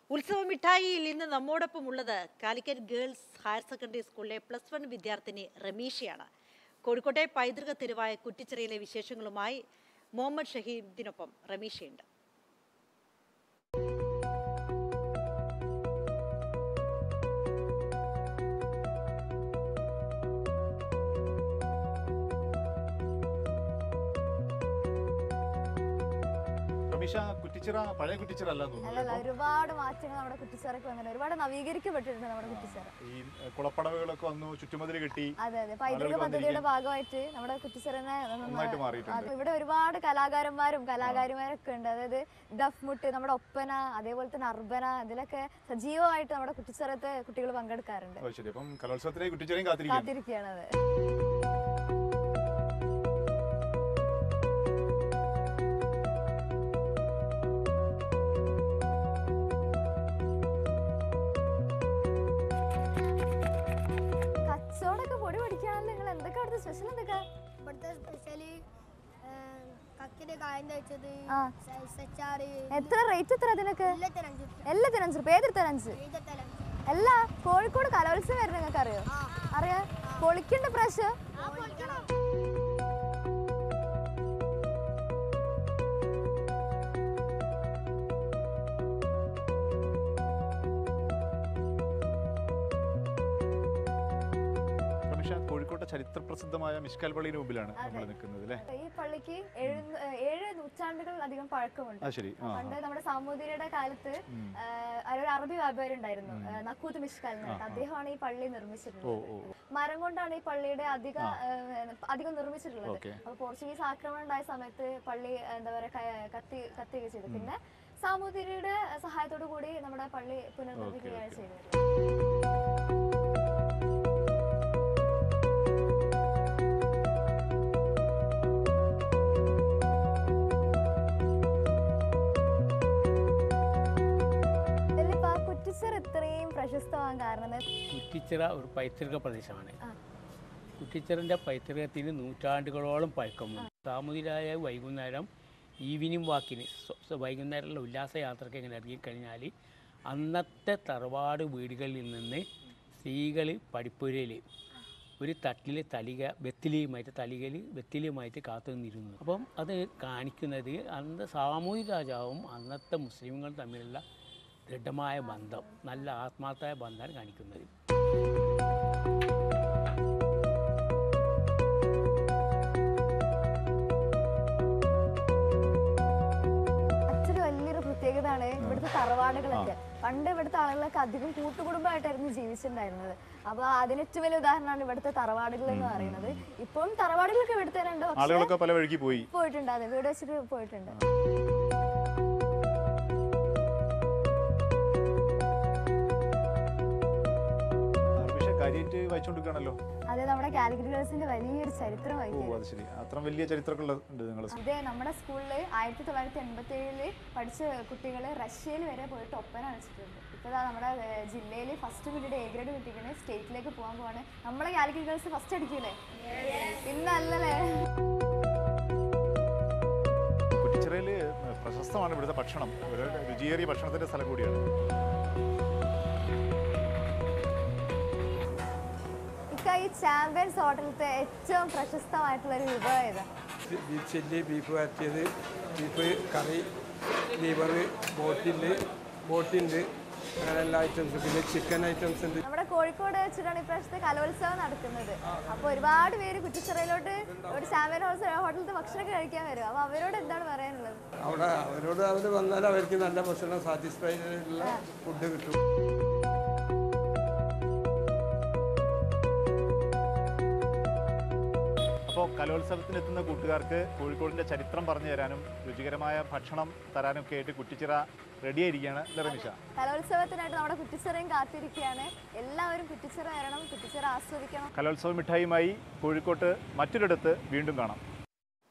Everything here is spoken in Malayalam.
ഉത്സവ മിഠായിയിൽ ഇന്ന് നമ്മോടൊപ്പം ഉള്ളത് കാലിക്കറ്റ് ഗേൾസ് ഹയർ സെക്കൻഡറി സ്കൂളിലെ പ്ലസ് വൺ വിദ്യാർത്ഥിനി റമീഷയാണ് കോഴിക്കോട്ടെ പൈതൃക തെരുവായ കുറ്റിച്ചിറയിലെ വിശേഷങ്ങളുമായി മുഹമ്മദ് ഷഹീദിനൊപ്പം റമീഷയുണ്ട് റമീഷ കുറ്റിച്ചിറ പഴയ കുറ്റിച്ചിറ അല്ല തോന്നുന്നു അല്ലല്ല ഒരുപാട് മാറ്റങ്ങൾ നമ്മുടെ കുറ്റിച്ചിറക്ക് വന്നിട്ടുണ്ട് ഒരുപാട് നവീകരിക്കപ്പെട്ടിട്ടുണ്ട് നമ്മുടെ കുറ്റിച്ചിറ ഈ ഏഹ്, കുളപ്പടവുകളൊക്കെ വന്നു ചുറ്റുമതിൽ കെട്ടി അതെ അതെ പൈതൃക ആളുകൾ പദ്ധതിയുടെ ഭാഗമായിട്ട് നമ്മുടെ കുറ്റിച്ചിറനെ നന്നായിട്ട് മാറിയിട്ടുണ്ട്. ഇവിടെ ഒരുപാട് കലാകാരന്മാരും കലാകാരിമാരൊക്കെ ഉണ്ട് അതായത് ദഫ്മുട്ട് നമ്മുടെ ഒപ്പന അതേപോലെ തന്നെ അർബന ഇതിലൊക്കെ സജീവമായിട്ട് നമ്മുടെ കുറ്റിച്ചിറത്തെ കുട്ടികൾ പങ്കെടുക്കാറുണ്ട് ഓ, ശരി അപ്പം കലോത്സവത്തിലെ കുറ്റിച്ചിറയും കാത്തിരിക്കുന്നു കാത്തിരിക്കുകയാണ് അത് കച്ചവടമൊക്കെ പൊടി പഠിക്കുകയാണല്ലോ നിങ്ങൾ എന്തൊക്കെ അവിടുത്തെ സ്പെഷ്യൽ എന്തൊക്കെ ഇവിടുത്തെ സ്പെഷ്യല് കക്കിന്റെ കായം വെച്ചത് ആ. സച്ചാറ് എത്ര റേറ്റ് എത്ര അതിനൊക്കെ എല്ലാത്തിനും അഞ്ച് റുപ്യ. എല്ലാത്തിനും അഞ്ച് റുപ്യ ഏതെടുത്താലും അഞ്ച് ഏതെടുത്താലും അഞ്ച്. അല്ല കോഴിക്കോട് കലോത്സവം വരുന്ന നിങ്ങൾക്ക് അറിയോ അറിയാ പൊളിക്കണ്ട പ്രാവശ്യം ആ, പൊളിക്കണം. റമീഷ കോഴിക്കോട്ടെ ചരിത്ര പ്രസിദ്ധമായ മിഷ്കാൽ പള്ളിയുടെ മുമ്പിലാണ് നമ്മൾ നിൽക്കുന്നത് അല്ലേ ഈ പള്ളിക്ക് ഏഴ് ഏഴ് നൂറ്റാണ്ടുകൾ അധികം പഴക്കമുണ്ട് ആ ശരി ആ പണ്ട് നമ്മുടെ സാമൂതിരിയുടെ കാലത്ത് ആ, ഒരു അറബി വ്യാപാരി ഉണ്ടായിരുന്നു ആ, നക്കൂത്ത് മിഷ്കാൽ എന്ന് പറഞ്ഞിട്ട്. അദ്ദേഹമാണ് ഈ പള്ളി ഓ നിർമ്മിച്ചിട്ടുള്ളത് ഓ മരം കൊണ്ടാണ് ഈ പള്ളിയുടെ അധിക ആ, അധികം നിർമ്മിച്ചിട്ടുള്ളത് ഓക്കെ അപ്പൊ പോർച്ചുഗീസ് ആക്രമണം ഉണ്ടായ സമയത്ത് പള്ളി എന്താ പറയാ ക- കത്തി കത്തിയൊക്കെ ചെയ്തു പിന്നെ സാമൂതിരിയുടെ സഹായത്തോടു കൂടി നമ്മുടെ പള്ളി പുനർനിർമ്മിക്കുകയാണ് ചെയ്തത് ഇതിലിപ്പോ ആ കുറ്റിച്ചർ ഇത്രയും പ്രശസ്തമാകാൻ കാരണം എന്താ? കുറ്റിച്ചിറ ഒരു പൈതൃക പ്രദേശമാണ് ആ. കുറ്റിച്ചിറൻ്റെ പൈതൃകത്തിന് നൂറ്റാണ്ടുകളോളം പഴക്കമുണ്ട് സാമൂതിരായ വൈകുന്നേരം ഈവനിങ് വാക്കിന് സ്വ- സ്വ- വൈകുന്നേരമുള്ള ഉല്ലാസയാത്രയ്ക്ക് ഇങ്ങനെ ഇറങ്ങിക്കഴിഞ്ഞാൽ അന്നത്തെ തറവാട് വീടുകളിൽ നിന്ന് സ്ത്രീകൾ പഠിപ്പുരയിൽ ഒരു തട്ടിൽ തലിക വെത്തിലിയുമായിട്ട് തലികയിൽ വെത്തിലിയുമായിട്ട് കാത്തു നിന്നിരുന്നു അപ്പം അത് കാണിക്കുന്നത് അന്ന് സാമൂഹിക രാജാവും അന്നത്തെ മുസ്ലിമുകൾ തമ്മിലുള്ള ദൃഢമായ ബന്ധം നല്ല ആത്മാർത്ഥമായ ബന്ധമാണ് കാണിക്കുന്നത് മറ്റൊരു വലിയൊരു പ്രത്യേകതയാണ് ഇവിടുത്തെ തറവാടുകളൊക്കെ പണ്ട് ഇവിടുത്തെ ആളുകളൊക്കെ അധികം കൂട്ടുകുടുംബമായിട്ടായിരുന്നു ജീവിച്ചിട്ടുണ്ടായിരുന്നത് അപ്പൊ അതിന് ഏറ്റവും വലിയ ഉദാഹരണമാണ് ഇവിടുത്തെ തറവാടുകൾ എന്ന് പറയുന്നത് ഇപ്പം തറവാടുകളൊക്കെ ഇവിടുത്തെ രണ്ട് പക്ഷേ ആളുകളൊക്കെ പല വഴിക്ക് പോയി പോയിട്ടുണ്ട് അതെ വീട് വെച്ചിട്ട് പോയിട്ടുണ്ട് റമീഷ കാര്യമായിട്ട് വായിച്ചുകൊണ്ടിരിക്കുകയാണല്ലോ അതെ നമ്മുടെ കാലിക്കറ്റ് ഗേൾസിന്റെ വലിയൊരു ചരിത്രം ഓ വായിക്കുന്നത് അത് ശരി അത്ര വലിയ ചരിത്രമൊക്കെ ഉണ്ട് നിങ്ങൾ ഇതേ നമ്മുടെ സ്കൂളിൽ ആയിരത്തി തൊള്ളായിരത്തി എൺപത്തി ഏഴില് പഠിച്ച കുട്ടികൾ റഷ്യയിൽ വരെ പോയിട്ട് ഒപ്പന കളിച്ചിട്ടുണ്ട് ഇപ്പോൾ നമ്മുടെ ജില്ലയിൽ ഫസ്റ്റ് പീരീഡ് എ ഗ്രേഡ് കിട്ടിക്കണേ സ്റ്റേറ്റിലേക്ക് പോകാൻ പോവാണ് നമ്മളെ കാലിക്കറ്റ് ഗേൾസ് ഫസ്റ്റ് അടിക്കൂലേ ഇന്നല്ലേ കുറ്റിച്ചിറയിൽ പ്രശസ്തമാണ് ഇവിടുത്തെ ഭക്ഷണം ഒരു രുചിയേറിയ ഭക്ഷണത്തിന്റെ സ്ഥലം കൂടിയാണ് ഇക്ക ഈ ചാമ്പ്യൻസ് ഹോട്ടലിലത്തെ ഏറ്റവും പ്രശസ്തമായിട്ടുള്ള ഒരു വിഭവം ഏതാ ബീഫ് ചില്ലി ബീഫ് വരട്ടിയത് ബീഫ് കറി ലിവർ ബോട്ടില് ബോട്ടുണ്ട് അങ്ങനെ എല്ലാ ഐറ്റംസും പിന്നെ ചിക്കൻ ഐറ്റംസ് ഉണ്ട് നമ്മുടെ കോഴിക്കോട് വെച്ചിട്ടാണ് ഇപ്രാവശ്യത്തെ കലോത്സവം നടക്കുന്നത് അപ്പോൾ ഒരുപാട് പേര് കുറ്റിച്ചിറയിലോട്ട് ഒരു ചാമ്പ്യൻ ഹോട്ടലിലത്തെ ഭക്ഷണമൊക്കെ കഴിക്കാൻ വരും അപ്പോൾ അവരോട് എന്താണ് പറയാനുള്ളത് അവിടെ അവരോട് അവർ വന്നാൽ അവർക്ക് നല്ല ഭക്ഷണം സാറ്റിസ്ഫൈഡ് ആയിട്ടുള്ള ഫുഡ് കിട്ടും അപ്പോൾ കലോത്സവത്തിനെത്തുന്ന കൂട്ടുകാർക്ക് കോഴിക്കോടിന്റെ ചരിത്രം പറഞ്ഞു തരാനും രുചികരമായ ഭക്ഷണം തരാനും ഒക്കെ ആയിട്ട് കുറ്റിച്ചിറ റെഡിയായിരിക്കുകയാണ് അല്ലേ റമീഷ കലോത്സവത്തിനായിട്ട് നമ്മുടെ കുറ്റിച്ചിറയും കാത്തിരിക്കുകയാണ് എല്ലാവരും കുറ്റിച്ചിറ വരണം കുറ്റിച്ചിറ ആസ്വദിക്കണം കലോത്സവ മിഠായിയുമായി കോഴിക്കോട്ട് മറ്റൊരിടത്ത് വീണ്ടും കാണാം